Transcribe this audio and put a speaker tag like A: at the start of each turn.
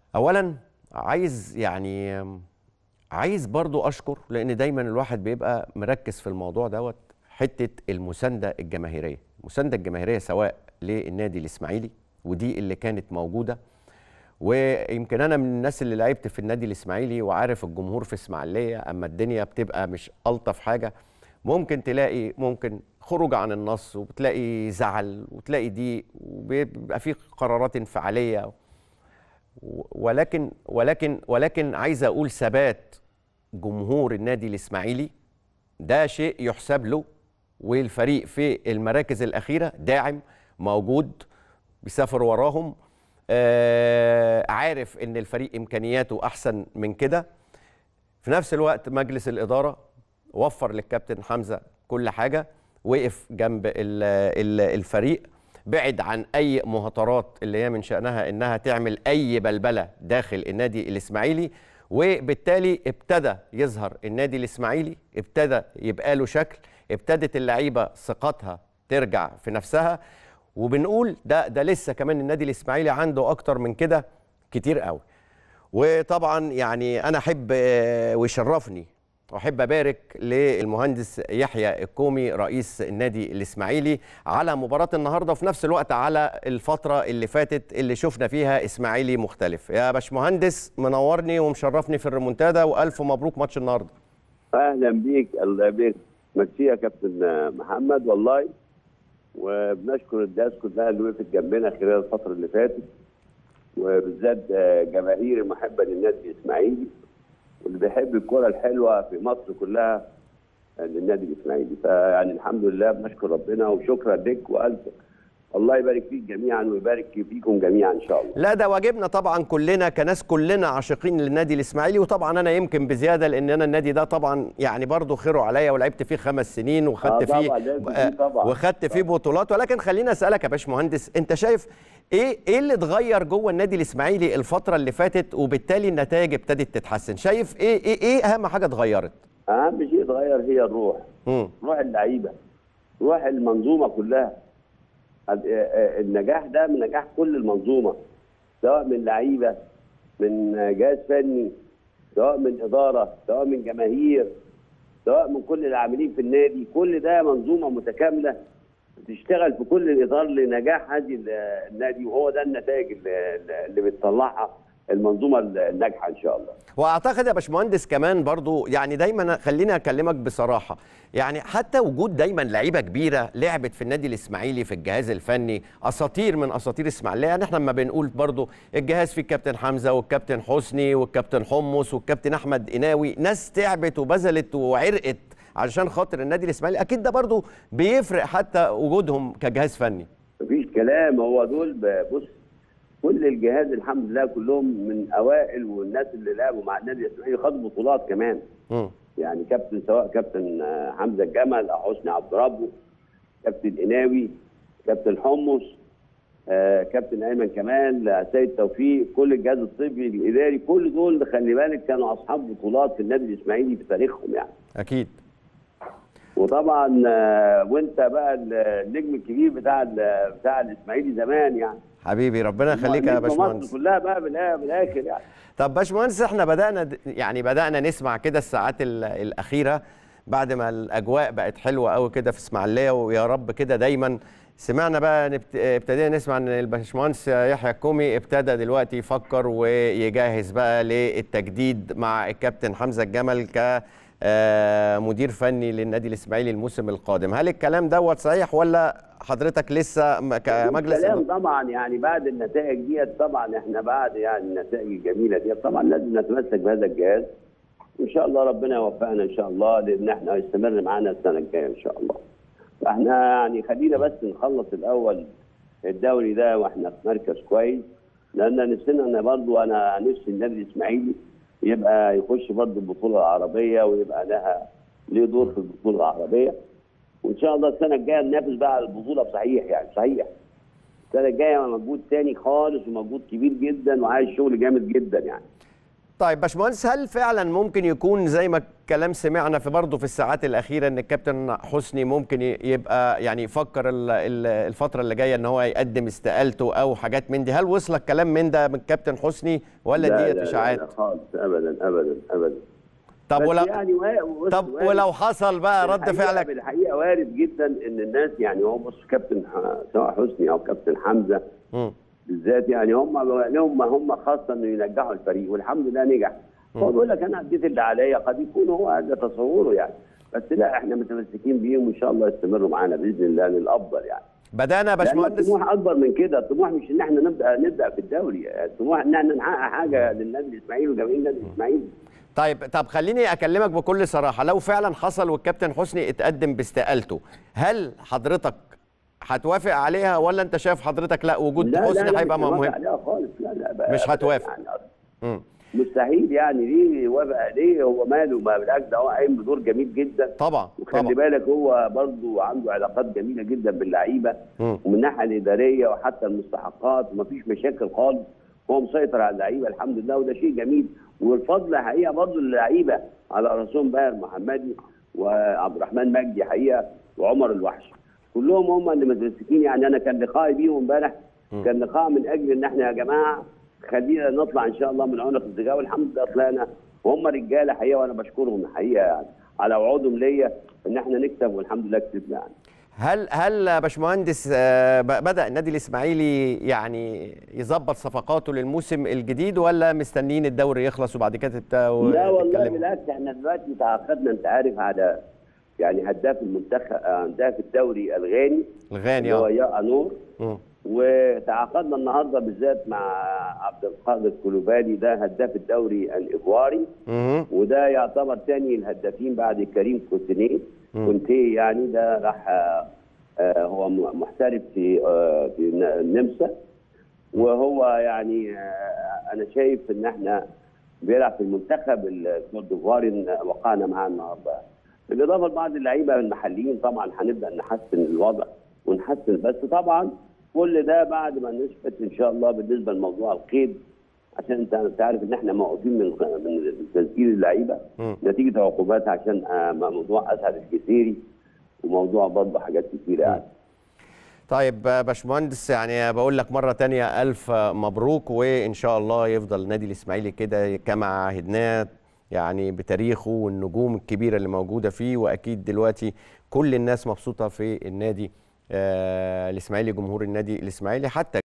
A: اولا عايز يعني عايز برضو اشكر لان دايما الواحد بيبقى مركز في الموضوع دوت حته المسانده الجماهيريه المسانده الجماهيريه سواء للنادي الاسماعيلي ودي اللي كانت موجوده ويمكن انا من الناس اللي لعبت في النادي الاسماعيلي وعارف الجمهور في اسماعيليه اما الدنيا بتبقى مش الطف حاجه ممكن تلاقي ممكن خروج عن النص وبتلاقي زعل وتلاقي ضيق وبيبقى في قرارات انفعاليه ولكن ولكن ولكن عايز اقول ثبات جمهور النادي الاسماعيلي ده شيء يحسب له والفريق في المراكز الاخيره داعم موجود بيسافر وراهم آه عارف ان الفريق امكانياته احسن من كده في نفس الوقت مجلس الاداره وفر للكابتن حمزه كل حاجه وقف جنب ال ال الفريق بعد عن اي مهاترات اللي هي من شانها انها تعمل اي بلبله داخل النادي الاسماعيلي وبالتالي ابتدى يظهر النادي الاسماعيلي ابتدى يبقى له شكل ابتدت اللعيبه ثقتها ترجع في نفسها وبنقول ده ده لسه كمان النادي الاسماعيلي عنده اكتر من كده كتير قوي وطبعا يعني انا احب ويشرفني واحب ابارك للمهندس يحيى الكومي رئيس النادي الاسماعيلي على مباراه النهارده وفي نفس الوقت على الفتره اللي فاتت اللي شفنا فيها اسماعيلي مختلف يا باشمهندس منورني ومشرفني في الريمونتادا والف مبروك ماتش النهارده
B: اهلا بيك الله يبارك ميرسي يا كابتن محمد والله وبنشكر الناس كلها اللي وقفت جنبنا خلال الفتره اللي فاتت وبالذات جماهير المحبه للنادي الاسماعيلي واللي بيحب الكره الحلوه في مصر كلها للنادي الاسماعيلي فيعني الحمد لله بنشكر ربنا وشكرا لك والف الله يبارك فيك جميعا ويبارك فيكم جميعا ان شاء الله.
A: لا ده واجبنا طبعا كلنا كناس كلنا عاشقين للنادي الاسماعيلي وطبعا انا يمكن بزياده لان انا النادي ده طبعا يعني برضه خيره عليا ولعبت فيه خمس سنين وخدت
B: آه
A: فيه
B: طبعا طبعا
A: وخدت فيه بطولات ولكن خليني اسالك يا باشمهندس انت شايف ايه ايه اللي اتغير جوه النادي الاسماعيلي الفتره اللي فاتت وبالتالي النتائج ابتدت تتحسن شايف ايه ايه ايه اهم حاجه اتغيرت
B: اهم شيء اتغير هي الروح
A: مم.
B: روح اللعيبه روح المنظومه كلها النجاح ده من نجاح كل المنظومه سواء من لعيبه من جهاز فني سواء من اداره سواء من جماهير سواء من كل العاملين في النادي كل ده منظومه متكامله بتشتغل في كل الاطار لنجاح هذه النادي وهو ده النتائج اللي, اللي بتطلعها المنظومه الناجحه ان شاء الله.
A: واعتقد يا باشمهندس كمان برضو يعني دايما خليني اكلمك بصراحه يعني حتى وجود دايما لعيبه كبيره لعبت في النادي الاسماعيلي في الجهاز الفني اساطير من اساطير اسماعيليه يعني احنا لما بنقول برضو الجهاز فيه الكابتن حمزه والكابتن حسني والكابتن حمص والكابتن احمد قناوي ناس تعبت وبذلت وعرقت علشان خاطر النادي الاسماعيلي اكيد ده برضو بيفرق حتى وجودهم كجهاز فني
B: مفيش كلام هو دول بص كل الجهاز الحمد لله كلهم من اوائل والناس اللي لعبوا مع النادي الاسماعيلي خدوا بطولات كمان
A: م.
B: يعني كابتن سواء كابتن حمزه الجمل او حسني عبد ربه كابتن قناوي كابتن حمص آه، كابتن ايمن كمال سيد توفيق كل الجهاز الطبي الاداري كل دول خلي بالك كانوا اصحاب بطولات في النادي الاسماعيلي في تاريخهم يعني
A: اكيد
B: وطبعا آه، وانت بقى النجم الكبير بتاع بتاع الاسماعيلي زمان يعني
A: حبيبي ربنا يخليك يا باشمهندس
B: مصر كلها بقى بالاخر يعني
A: طب باشمهندس احنا بدانا يعني بدانا نسمع كده الساعات الاخيره بعد ما الاجواء بقت حلوه قوي كده في اسماعيليه ويا رب كده دايما سمعنا بقى نبت... ابتدينا نسمع ان الباشمهندس يحيى الكومي ابتدى دلوقتي يفكر ويجهز بقى للتجديد مع الكابتن حمزه الجمل ك مدير فني للنادي الاسماعيلي الموسم القادم هل الكلام دوت صحيح ولا حضرتك لسه كمجلس
B: كلام طبعا يعني بعد النتائج ديت طبعا احنا بعد يعني النتائج الجميله ديت طبعا لازم نتمسك بهذا الجهاز ان شاء الله ربنا يوفقنا ان شاء الله لان احنا هيستمر معانا السنه الجايه ان شاء الله فاحنا يعني خلينا بس نخلص الاول الدوري ده واحنا في مركز كويس لان نفسنا انا برضو انا نفسي النادي الاسماعيلي يبقى يخش برضه البطوله العربيه ويبقى لها ليه دور في البطوله العربيه وان شاء الله السنه الجايه ننافس بقى على البطوله بصحيح يعني صحيح السنه الجايه مجهود تاني خالص ومجهود كبير جدا وعايز شغل جامد جدا يعني
A: طيب باشمهندس هل فعلا ممكن يكون زي ما الكلام سمعنا في برضه في الساعات الاخيره ان الكابتن حسني ممكن ي- يبقى يعني يفكر ال- ال- الفتره اللي جايه ان هو يقدم استقالته او حاجات من دي هل وصلك كلام من ده من الكابتن حسني ولا
B: لا-
A: ديت
B: لا-
A: اشاعات
B: لا خالص ابدا ابدا ابدا
A: طب
B: بس
A: ولو
B: يعني وا- بص،
A: طب
B: وارد.
A: ولو حصل بقى رد
B: بالحقيقة-
A: فعلك
B: بالحقيقه وارد جدا ان الناس يعني هو بص كابتن ح- سواء حسني او كابتن حمزه
A: مم.
B: بالذات يعني هم هم هم خاصه انه ينجحوا الفريق والحمد لله نجح هو بيقول لك انا اديت اللي عليا قد يكون هو هذا تصوره يعني بس لا احنا متمسكين بيهم وان شاء الله يستمروا معانا باذن الله للافضل يعني
A: بدانا يا
B: لأن
A: باشمهندس
B: الطموح اكبر من كده الطموح مش ان احنا نبدا نبدا في الدوري الطموح ان احنا نحقق حاجه للنادي الاسماعيلي وجماهير النادي الاسماعيلي
A: طيب طب خليني اكلمك بكل صراحه لو فعلا حصل والكابتن حسني اتقدم باستقالته هل حضرتك هتوافق عليها ولا انت شايف حضرتك لا وجود
B: لا لا
A: حسني
B: لا
A: هيبقى
B: مش هوافق
A: مهم
B: عليها خالص لا لا بقى
A: مش
B: أبداً
A: هتوافق.
B: يعني
A: مم.
B: مستحيل يعني ليه يوافق ليه هو ماله ما بالعكس ده هو قايم بدور جميل جدا
A: طبعا
B: وخلي
A: طبعا
B: بالك هو برضه عنده علاقات جميله جدا باللعيبه
A: مم.
B: ومن الناحيه الاداريه وحتى المستحقات ومفيش مشاكل خالص هو مسيطر على اللعيبه الحمد لله وده شيء جميل والفضل حقيقه برضه للعيبه على راسهم باهر محمدي وعبد الرحمن مجدي حقيقه وعمر الوحش كلهم هم اللي متمسكين يعني انا كان لقائي بيهم امبارح كان لقاء من اجل ان احنا يا جماعه خلينا نطلع ان شاء الله من عنق الزجاجه والحمد لله طلعنا وهم رجاله حقيقه وانا بشكرهم الحقيقه يعني على وعودهم ليا ان احنا نكسب والحمد لله كسبنا يعني
A: هل هل يا باشمهندس آه، ب- بدا النادي الاسماعيلي يعني يظبط صفقاته للموسم الجديد ولا مستنيين الدوري يخلص وبعد كده تبداوا
B: لا والله
A: تتكلموا؟
B: بالعكس احنا دلوقتي تعاقدنا انت عارف على يعني هداف المنتخب آه، هداف الدوري الغاني
A: الغاني
B: اللي هو
A: اه
B: يا نور
A: مم.
B: وتعاقدنا النهارده بالذات مع عبد القادر كلوبالي ده هداف الدوري الايفواري
A: مهم.
B: وده يعتبر ثاني الهدافين بعد كريم كوتينيه كونتي يعني ده راح آه، آه، هو م- محترف في آه، في الن- النمسا وهو يعني آه، انا شايف ان احنا بيلعب في المنتخب الكوت ديفواري وقعنا معاه النهارده بالاضافه لبعض اللعيبه المحليين طبعا هنبدا نحسن الوضع ونحسن بس طبعا كل ده بعد ما نثبت ان شاء الله بالنسبه لموضوع القيد عشان انت أنت عارف ان احنا موقوفين من من تسجيل اللعيبه
A: مم.
B: نتيجه عقوبات عشان آه، موضوع اسعد الكثيري وموضوع برضه حاجات كتيره يعني
A: طيب آه، باشمهندس يعني بقول لك مرة تانية ألف مبروك وإن شاء الله يفضل النادي الإسماعيلي كده كما عهدناه يعني بتاريخه والنجوم الكبيرة اللي موجودة فيه وأكيد دلوقتي كل الناس مبسوطة في النادي آه الإسماعيلي جمهور النادي الإسماعيلي حتى